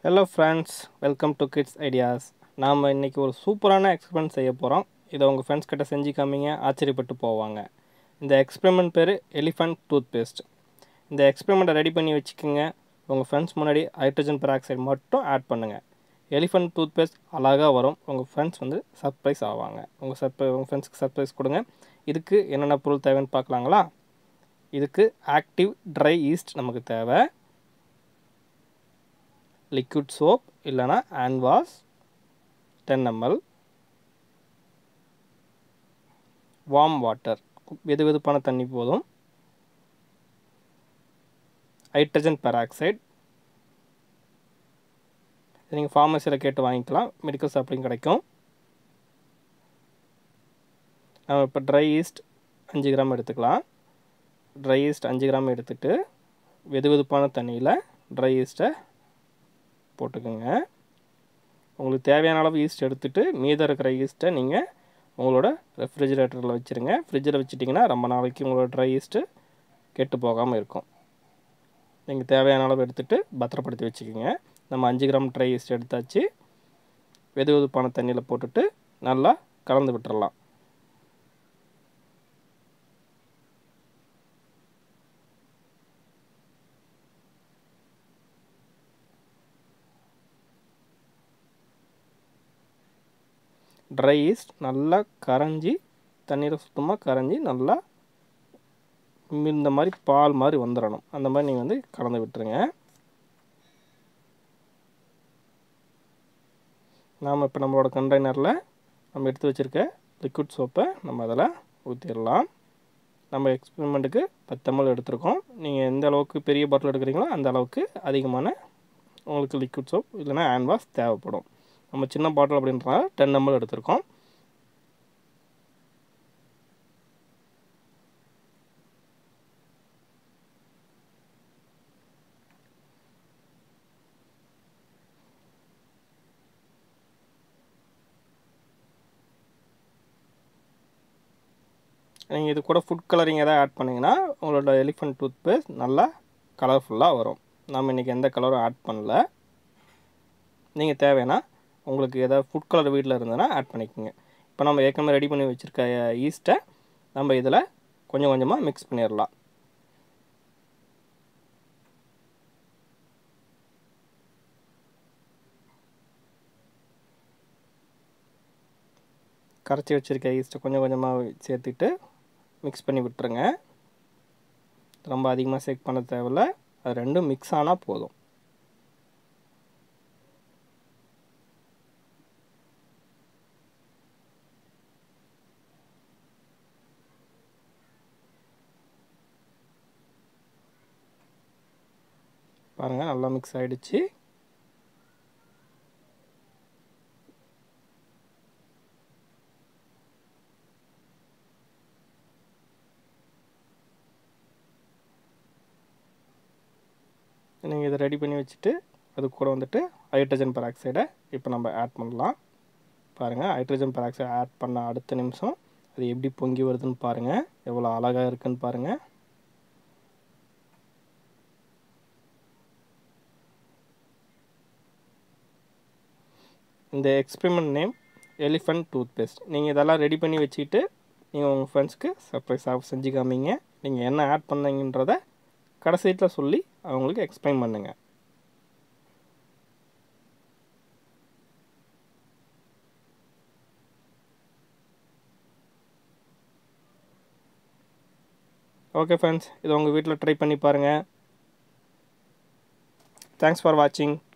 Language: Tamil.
hello friends welcome to kids ideas நாம் இன்றைக்கி ஒரு சூப்பரான எக்ஸ்பெரிமெண்ட் செய்ய போகிறோம் இதை உங்கள் ஃப்ரெண்ட்ஸ் கிட்ட செஞ்சு காமிங்க ஆச்சரியப்பட்டு போவாங்க இந்த எக்ஸ்பெரிமெண்ட் பேர் எலிஃபண்ட் டூத் பேஸ்ட் இந்த எக்ஸ்பெரிமெண்ட்டை ரெடி பண்ணி வச்சுக்கோங்க உங்கள் ஃப்ரெண்ட்ஸ் முன்னாடி ஹைட்ரஜன் பெராக்சைடு மட்டும் ஆட் பண்ணுங்கள் எலிஃபண்ட் டூத் பேஸ்ட் அழகாக வரும் உங்கள் ஃப்ரெண்ட்ஸ் வந்து சர்ப்ரைஸ் ஆவாங்க உங்கள் சர்ப்ரை உங்கள் ஃப்ரெண்ட்ஸ்க்கு சர்ப்ரைஸ் கொடுங்க இதுக்கு என்னென்ன பொருள் தேவைன்னு பார்க்கலாங்களா இதுக்கு ஆக்டிவ் ட்ரை ஈஸ்ட் நமக்கு தேவை லிக்விட் சோப் இல்லைனா hand wash ten ml warm water வெது வெதுப்பான தண்ணி போதும் ஹைட்ரஜன் பெராக்சைடு நீங்கள் ஃபார்மசியில் கேட்டு வாங்கிக்கலாம் மெடிக்கல் ஷாப்லையும் கிடைக்கும் நம்ம இப்போ ட்ரை ஈஸ்ட் அஞ்சு கிராம் எடுத்துக்கலாம் ட்ரை ஈஸ்ட் அஞ்சு கிராம் எடுத்துகிட்டு வெது வெதுப்பான தண்ணியில் ட்ரை ஈஸ்ட்டை போட்டுக்கோங்க உங்களுக்கு தேவையான அளவு ஈஸ்ட் எடுத்துகிட்டு மீதம் இருக்கிற ஈஸ்ட்டை நீங்கள் உங்களோட ரெஃப்ரிஜிரேட்டரில் வச்சுருங்க ஃப்ரிட்ஜில் வச்சுட்டிங்கன்னா ரொம்ப நாளைக்கு உங்களோட ட்ரை ஈஸ்ட்டு கெட்டு போகாமல் இருக்கும் நீங்கள் தேவையான அளவு எடுத்துகிட்டு பத்திரப்படுத்தி வச்சுக்கோங்க நம்ம அஞ்சு கிராம் ட்ரை ஈஸ்ட் எடுத்தாச்சு வெது வெதுப்பான தண்ணியில் போட்டுட்டு நல்லா கலந்து விட்டுறலாம் ட்ரை ஈஸ்ட் நல்லா கரைஞ்சி தண்ணீரை சுத்தமாக கரைஞ்சி நல்லா இந்த மாதிரி பால் மாதிரி வந்துடணும் அந்த மாதிரி நீங்கள் வந்து கலந்து விட்டுருங்க நாம் இப்போ நம்மளோட கண்டெய்னரில் நம்ம எடுத்து வச்சுருக்க லிக்விட் சோப்பை நம்ம அதில் ஊற்றிடலாம் நம்ம எக்ஸ்பெரிமெண்ட்டுக்கு பத்து எம்எல் எடுத்திருக்கோம் நீங்கள் எந்த அளவுக்கு பெரிய பாட்டில் எடுக்கிறீங்களோ அந்த அளவுக்கு அதிகமான உங்களுக்கு லிக்விட் சோப் இல்லைனா ஹேண்ட் வாஷ் தேவைப்படும் நம்ம சின்ன பாட்டில் அப்படின்றனால டென் எம்எல் எடுத்திருக்கோம் நீங்கள் இது கூட ஃபுட் கலரிங் எதாவது ஆட் பண்ணிங்கன்னா உங்களோட எலிஃபண்ட் டூத் பேஸ்ட் நல்லா கலர்ஃபுல்லாக வரும் நம்ம இன்றைக்கி எந்த கலரும் ஆட் பண்ணல நீங்கள் தேவைன்னா உங்களுக்கு எதாவது ஃபுட் கலர் வீட்டில் இருந்ததுன்னா ஆட் பண்ணிக்கோங்க இப்போ நம்ம ஏற்கனவே ரெடி பண்ணி வச்சுருக்க ஈஸ்ட்டை நம்ம இதில் கொஞ்சம் கொஞ்சமாக மிக்ஸ் பண்ணிடலாம் கரைச்சி வச்சுருக்க ஈஸ்ட்டை கொஞ்சம் கொஞ்சமாக சேர்த்துட்டு மிக்ஸ் பண்ணி விட்டுருங்க ரொம்ப அதிகமாக சேக் பண்ண தேவையில்ல அது ரெண்டும் மிக்ஸ் ஆனால் போதும் பாருங்கள் நல்லா மிக்ஸ் ஆகிடுச்சு நீங்கள் இதை ரெடி பண்ணி வச்சுட்டு அது கூட வந்துட்டு ஹைட்ரஜன் பெராக்சைடை இப்போ நம்ம ஆட் பண்ணலாம் பாருங்கள் ஹைட்ரஜன் பெராக்சைடு ஆட் பண்ண அடுத்த நிமிஷம் அது எப்படி பொங்கி வருதுன்னு பாருங்கள் எவ்வளோ அழகாக இருக்குன்னு பாருங்கள் இந்த experiment name elephant toothpaste நீங்கள் இதெல்லாம் ரெடி பண்ணி வச்சுக்கிட்டு நீங்கள் உங்கள் ஃப்ரெண்ட்ஸ்க்கு சர்ப்ரைஸாக செஞ்சு காமிங்க நீங்கள் என்ன ஆட் பண்ணீங்கன்றத கடைசியில் சொல்லி அவங்களுக்கு எக்ஸ்பிளைன் பண்ணுங்கள் ஓகே ஃப்ரெண்ட்ஸ் இதை உங்கள் வீட்டில் ட்ரை பண்ணி பாருங்கள் தேங்க்ஸ் ஃபார் வாட்சிங்